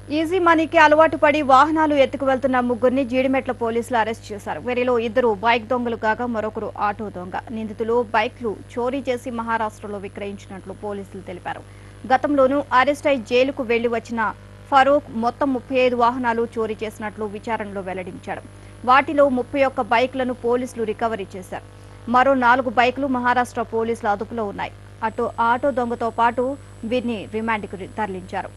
easy మనీకి అలవాటు పడి వాహనాలు ఎత్తుకు వెళ్తున్న ముగ్గురిని జీడిమెట్ల పోలీసులు అరెస్ట్ చేశారు వీరిలో ఇద్దరు బైక్ దొంగలు కాగా మరొకరు ఆటో దొంగ నిందితులు బైక్లు చోరీ చేసి మహారాష్ట్రలో విక్రయించినట్లు పోలీసులు తెలిపారు గతంలోనూ అరెస్ట్ అయి జైలుకు వెళ్లి వచ్చిన ఫరూక్ మొత్తం ముప్పై ఐదు వాహనాలు చోరీ చేసినట్లు విచారణలో వెల్లడించాడు వాటిలో ముప్పై ఒక్క బైక్లను పోలీసులు రికవరీ చేశారు మరో నాలుగు బైకులు మహారాష్ట్ర పోలీసుల అదుపులో ఉన్నాయి అటు ఆటో దొంగతో పాటు వీరిని రిమాండ్కు తరలించారు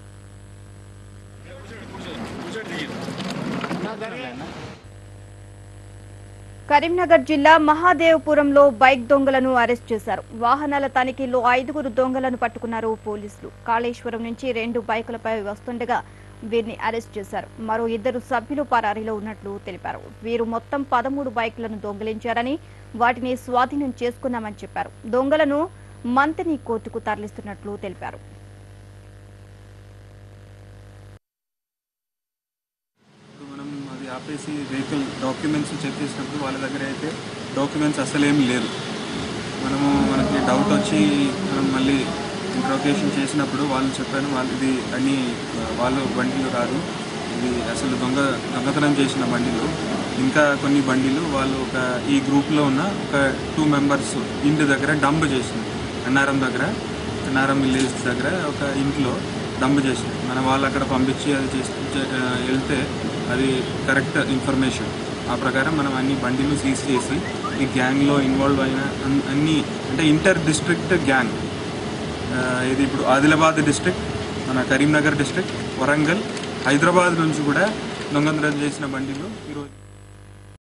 కరీంనగర్ జిల్లా మహాదేవపురంలో బైక్ దొంగలను అరెస్ట్ చేశారు వాహనాల తనిఖీలో ఐదుగురు దొంగలను పట్టుకున్నారు పోలీసులు కాళేశ్వరం నుంచి రెండు బైకులపై వస్తుండగా వీరిని అరెస్ట్ చేశారు మరో ఇద్దరు సభ్యులు పరారీలో ఉన్నట్లు తెలిపారు వీరు మొత్తం పదమూడు బైకులను దొంగిలించారని వాటిని స్వాధీనం చేసుకున్నామని చెప్పారు దొంగలను మంతిని కోర్టుకు తరలిస్తున్నట్లు తెలిపారు ఇప్పుడు మనం అది ఆపేసి వెహికల్ డాక్యుమెంట్స్ చెక్ చేసినప్పుడు వాళ్ళ దగ్గర అయితే డాక్యుమెంట్స్ అసలేం లేదు మనము మనకి డౌట్ వచ్చి మనం మళ్ళీ ఇంట్రోగేషన్ చేసినప్పుడు వాళ్ళు చెప్పారు వాళ్ళు ఇది అన్ని ఆ, వాళ్ళు బండిలు కాదు ఇది అసలు దొంగ దొంగతనం చేసిన బండిలు ఇంకా కొన్ని బండిలు వాళ్ళు ఒక ఈ గ్రూప్లో ఉన్న ఒక టూ మెంబర్స్ ఇంటి దగ్గర డంప్ చేసింది అన్నారం దగ్గర అన్నారం విలేజ్ దగ్గర ఒక ఇంట్లో డంప్ చేసింది మన వాళ్ళు అక్కడ పంపించి అది చేసి చే- ఆ, వెళ్తే అది కరెక్ట్ ఇన్ఫర్మేషన్ ఆ ప్రకారం మనం అన్ని బండిలు సీజ్ చేసి ఈ గ్యాంగ్లో ఇన్వాల్వ్ అయిన అన్- అన్ని అంటే ఇంటర్ డిస్ట్రిక్ట్ గ్యాంగ్ ఆ, ఇది ఇప్పుడు ఆదిలాబాద్ డిస్ట్రిక్ట్ మన కరీంనగర్ డిస్ట్రిక్ట్ వరంగల్ హైదరాబాద్ నుంచి కూడా దొంగతనం చేసిన బండిలు ఈరోజు